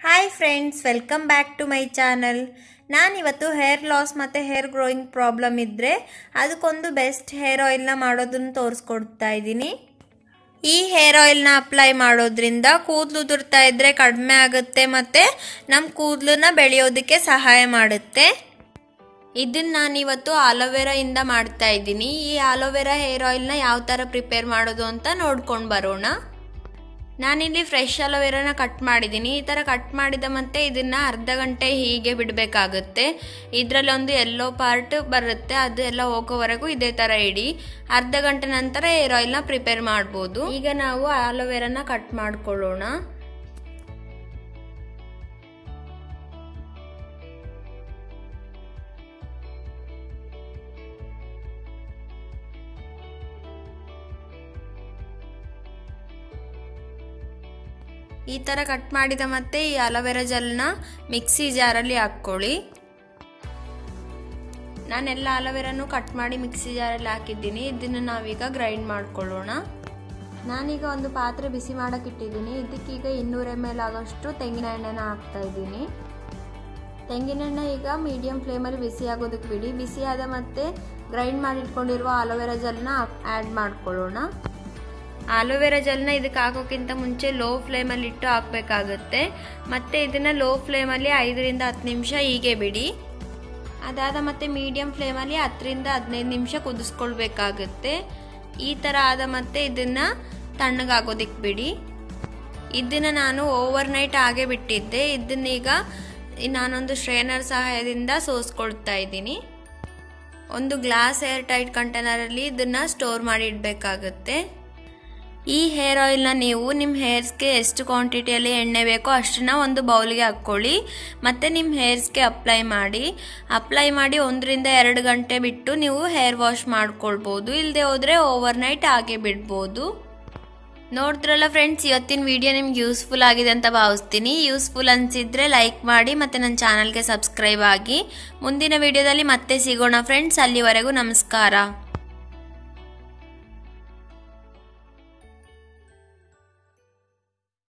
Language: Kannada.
hi friends welcome back to my channel ನಾನಿವತ್ತು ಹೇರ್ ಲಾಸ್ ಮತ್ತು ಹೇರ್ ಗ್ರೋಯಿಂಗ್ ಪ್ರಾಬ್ಲಮ್ ಇದ್ದರೆ ಅದಕ್ಕೊಂದು ಬೆಸ್ಟ್ ಹೇರ್ ಆಯಿಲ್ನ ಮಾಡೋದನ್ನು ತೋರಿಸ್ಕೊಡ್ತಾ ಇದ್ದೀನಿ ಈ ಹೇರ್ ಆಯಿಲ್ನ ಅಪ್ಲೈ ಮಾಡೋದ್ರಿಂದ ಕೂದಲು ಉದುರ್ತಾ ಇದ್ದರೆ ಕಡಿಮೆ ಆಗುತ್ತೆ ಮತ್ತು ನಮ್ಮ ಕೂದಲನ್ನ ಬೆಳೆಯೋದಕ್ಕೆ ಸಹಾಯ ಮಾಡುತ್ತೆ ಇದನ್ನ ನಾನಿವತ್ತು ಆಲೋವೆರಾ ಇಂದ ಮಾಡ್ತಾ ಇದ್ದೀನಿ ಈ ಆಲೋವೆರಾ ಹೇರ್ ಆಯಿಲ್ನ ಯಾವ ಥರ ಪ್ರಿಪೇರ್ ಮಾಡೋದು ಅಂತ ನೋಡ್ಕೊಂಡು ಬರೋಣ ನಾನಿಲ್ಲಿ ಫ್ರೆಶ್ ಅಲೋವೆರಾನ ಕಟ್ ಮಾಡಿದ್ದೀನಿ ಈ ಥರ ಕಟ್ ಮಾಡಿದ ಮತ್ತೆ ಇದನ್ನ ಅರ್ಧ ಗಂಟೆ ಹೀಗೆ ಬಿಡಬೇಕಾಗುತ್ತೆ ಇದರಲ್ಲಿ ಒಂದು ಎಲ್ಲೋ ಪಾರ್ಟ್ ಬರುತ್ತೆ ಅದು ಎಲ್ಲ ಹೋಗೋವರೆಗೂ ಇದೇ ಥರ ಇಡಿ ಅರ್ಧ ಗಂಟೆ ನಂತರ ಹೇರ್ ಆಯಿಲ್ನ ಪ್ರಿಪೇರ್ ಮಾಡ್ಬೋದು ಈಗ ನಾವು ಆಲೋವೆರಾನ ಕಟ್ ಮಾಡ್ಕೊಳ್ಳೋಣ ಈ ಥರ ಕಟ್ ಮಾಡಿದ ಮತ್ತೆ ಈ ಅಲೋವೆರಾ ಜೆಲ್ನ ಮಿಕ್ಸಿ ಜಾರಲ್ಲಿ ಹಾಕ್ಕೊಳ್ಳಿ ನಾನೆಲ್ಲ ಅಲೋವೆರಾನು ಕಟ್ ಮಾಡಿ ಮಿಕ್ಸಿ ಜಾರಲ್ಲಿ ಹಾಕಿದ್ದೀನಿ ಇದನ್ನು ನಾವೀಗ ಗ್ರೈಂಡ್ ಮಾಡ್ಕೊಳ್ಳೋಣ ನಾನೀಗ ಒಂದು ಪಾತ್ರೆ ಬಿಸಿ ಮಾಡೋಕೆ ಇಟ್ಟಿದ್ದೀನಿ ಇದಕ್ಕೀಗ ಇನ್ನೂರು ಎಮ್ ಎಲ್ ಆಗೋಷ್ಟು ತೆಂಗಿನ ಎಣ್ಣೆನ ಹಾಕ್ತಾ ಇದ್ದೀನಿ ತೆಂಗಿನೆಣ್ಣೆ ಈಗ ಮೀಡಿಯಂ ಫ್ಲೇಮಲ್ಲಿ ಬಿಸಿ ಆಗೋದಕ್ಕೆ ಬಿಡಿ ಬಿಸಿ ಆದ ಮತ್ತೆ ಗ್ರೈಂಡ್ ಮಾಡಿಟ್ಕೊಂಡಿರುವ ಅಲೋವೆರಾ ಜೆಲ್ನ ಆ್ಯಡ್ ಮಾಡ್ಕೊಳ್ಳೋಣ ಆಲೋವೆರಾ ಜೆಲ್ನ ಇದಕ್ಕೆ ಹಾಕೋಕ್ಕಿಂತ ಮುಂಚೆ ಲೋ ಫ್ಲೇಮಲ್ಲಿ ಇಟ್ಟು ಹಾಕಬೇಕಾಗುತ್ತೆ ಮತ್ತು ಇದನ್ನು ಲೋ ಫ್ಲೇಮಲ್ಲಿ ಐದರಿಂದ ಹತ್ತು ನಿಮಿಷ ಹೀಗೆ ಬಿಡಿ ಅದಾದ ಮತ್ತೆ ಮೀಡಿಯಂ ಫ್ಲೇಮಲ್ಲಿ ಹತ್ತರಿಂದ ಹದಿನೈದು ನಿಮಿಷ ಕುದಿಸ್ಕೊಳ್ಬೇಕಾಗುತ್ತೆ ಈ ಥರ ಆದ ಮತ್ತೆ ಇದನ್ನು ತಣ್ಣಗಾಗೋದಿಕ್ಕೆ ಬಿಡಿ ಇದನ್ನು ನಾನು ಓವರ್ ನೈಟ್ ಹಾಗೆ ಬಿಟ್ಟಿದ್ದೆ ಇದನ್ನೀಗ ನಾನೊಂದು ಸ್ಟ್ರೇನರ್ ಸಹಾಯದಿಂದ ಸೋಸ್ಕೊಳ್ತಾ ಇದ್ದೀನಿ ಒಂದು ಗ್ಲಾಸ್ ಏರ್ ಟೈಟ್ ಕಂಟೈನರಲ್ಲಿ ಇದನ್ನು ಸ್ಟೋರ್ ಮಾಡಿ ಇಡಬೇಕಾಗುತ್ತೆ ಈ ಹೇರ್ ಆಯಿಲ್ನ ನೀವು ನಿಮ್ಮ ಹೇರ್ಸ್ಗೆ ಎಷ್ಟು ಕ್ವಾಂಟಿಟಿಯಲ್ಲಿ ಎಣ್ಣೆ ಬೇಕೋ ಅಷ್ಟನ್ನ ಒಂದು ಬೌಲ್ಗೆ ಹಾಕ್ಕೊಳ್ಳಿ ಮತ್ತು ನಿಮ್ಮ ಹೇರ್ಸ್ಗೆ ಅಪ್ಲೈ ಮಾಡಿ ಅಪ್ಲೈ ಮಾಡಿ ಒಂದರಿಂದ ಎರಡು ಗಂಟೆ ಬಿಟ್ಟು ನೀವು ಹೇರ್ ವಾಶ್ ಮಾಡ್ಕೊಳ್ಬೋದು ಇಲ್ಲದೆ ಹೋದರೆ ಓವರ್ ನೈಟ್ ಹಾಗೆ ಬಿಡ್ಬೋದು ನೋಡಿದ್ರಲ್ಲ ಫ್ರೆಂಡ್ಸ್ ಇವತ್ತಿನ ವಿಡಿಯೋ ನಿಮ್ಗೆ ಯೂಸ್ಫುಲ್ ಆಗಿದೆ ಅಂತ ಭಾವಿಸ್ತೀನಿ ಯೂಸ್ಫುಲ್ ಅನಿಸಿದ್ರೆ ಲೈಕ್ ಮಾಡಿ ಮತ್ತು ನನ್ನ ಚಾನಲ್ಗೆ ಸಬ್ಸ್ಕ್ರೈಬ್ ಆಗಿ ಮುಂದಿನ ವಿಡಿಯೋದಲ್ಲಿ ಮತ್ತೆ ಸಿಗೋಣ ಫ್ರೆಂಡ್ಸ್ ಅಲ್ಲಿವರೆಗೂ ನಮಸ್ಕಾರ